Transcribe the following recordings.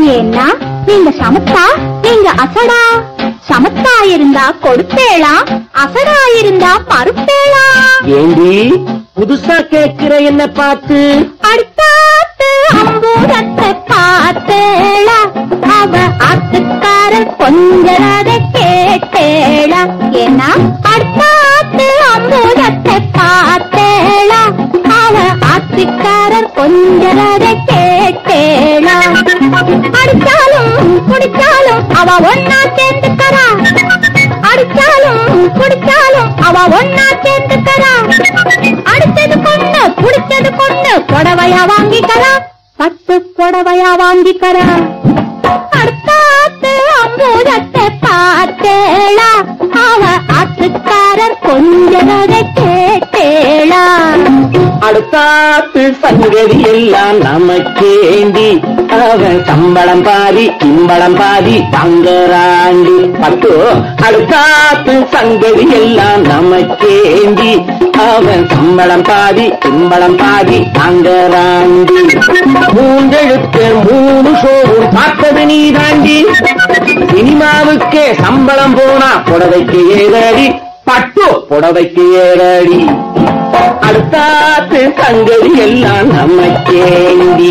ஏன்னா நீங்க சமத்தா நீங்க அசடா சமத்தா இருந்தா கொடுப்பேளா அசடா இருந்தா மறுப்பேளா ஏண்டி புதுசா கேக்குற என்ன பார்த்து அடுத்தாத்து அம்பூரத்தை பார்த்தேளா அவ ஆத்துக்காரர் கொஞ்சரத கேட்டேளா ஏன்னா அடுத்தாத்து அம்பூரத்தை பார்த்தேளா அவ ஆத்துக்காரர் கொஞ்சரத கேட்டேளா அடிச்சாலும் குடிச்சாலும் அவ ஒன்னா சேர்ந்துக்கறா அடிச்சாலும் குடிச்சாலும் அவ ஒன்னா சேர்ந்துக்கறா அடுத்தது கொண்டு புடிச்சது கொண்டு புடவையா வாங்கிக்கறா பத்து புடவையா வாங்கிக்கறா அடுத்தாத்து அம்பூரத்தை பார்த்தேளா அவ ஆத்துக்காரர் கொஞ்சரத கேட்டேளா அடுத்தாத்து சங்கதி எல்லாம் நமக்கேண்டி அவன் சம்பளம் பாதி கிம்பளம் பாதி தங்கராண்டி பட்டு அடுத்தாத்து சங்கதி எல்லாம் நமக்கேண்டி அவன் சம்பளம் பாதி கிம்பளம் பாதி தங்கராண்டி மூன்றெழுத்து மூணு ஷோவும் பார்த்தது நீ தாண்டி சினிமாவுக்கே சம்பளம் போனா புடவைக்கு ஏறடி பட்டு புடவைக்கு ஏறடி அடுத்தாத்து சங்கதி எல்லாம் நமக்கேண்டி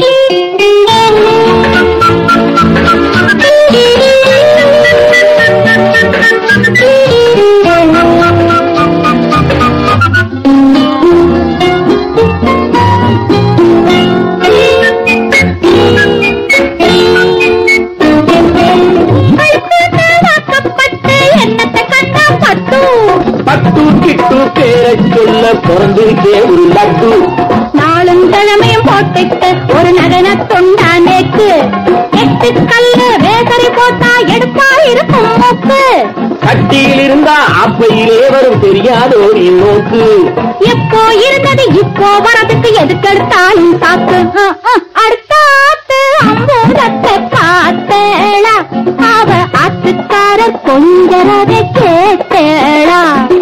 வாக்கப்பட்டு என்னத்தை கண்டா பட்டு பட்டு கிட்டு பேரை சொல்ல பிறந்திருக்கே ஒரு லட்டு நாளும் கிழமையும் போட்டுட்டு ஒரு நகன தொண்டா நேக்கு எட்டு கல்லு வேசரி போட்டா எடுப்பா இருக்கும் மூக்கு கட்டியில் இருந்தா அப்பையிலே வரும் தெரியாதோ நீ நோக்கு எப்போ இருந்தது இப்போ வரதுக்கு எதுக்கெடுத்தாலும் சாக்கு அஹ், அஹ், அடுத்தாத்து அம்பூரத்தை பார்த்தேளா அவ ஆத்துக்காரர் கொஞ்சரதை கேட்டேளா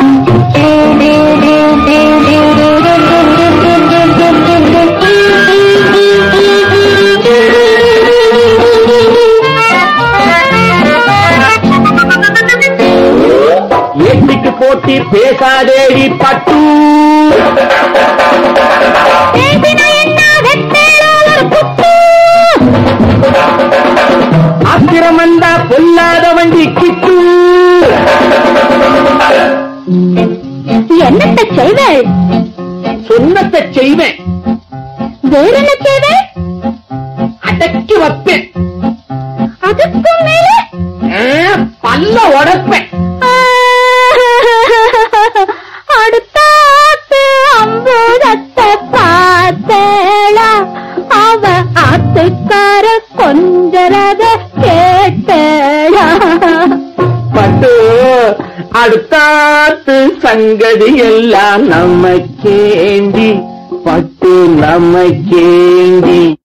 ஏட்டிக்கு போட்டி பேசாதேடி பட்டு பேசின என்ன வெட்டேளா ஒரு குத்து ஆத்திரம் வந்தா பொல்லாத வண்டி கிட்டு என்னத்தை செய்வேள் சொன்னத்தை செய்வேன் வேற என்ன செய்வேள் அடக்கி வைப்பேன் அதுக்கும் மேலே ஆ, பல்ல உடப்பேன் அடுத்தாத்து அம்பூரத்தை பார்த்தேளா அவ ஆத்துக்கார கொஞ்சரத கேட்டேளா பட்டு அடுத்தாத்து சங்கதி எல்லாம் நமக்கேண்டி பட்டு நமக்கேண்டி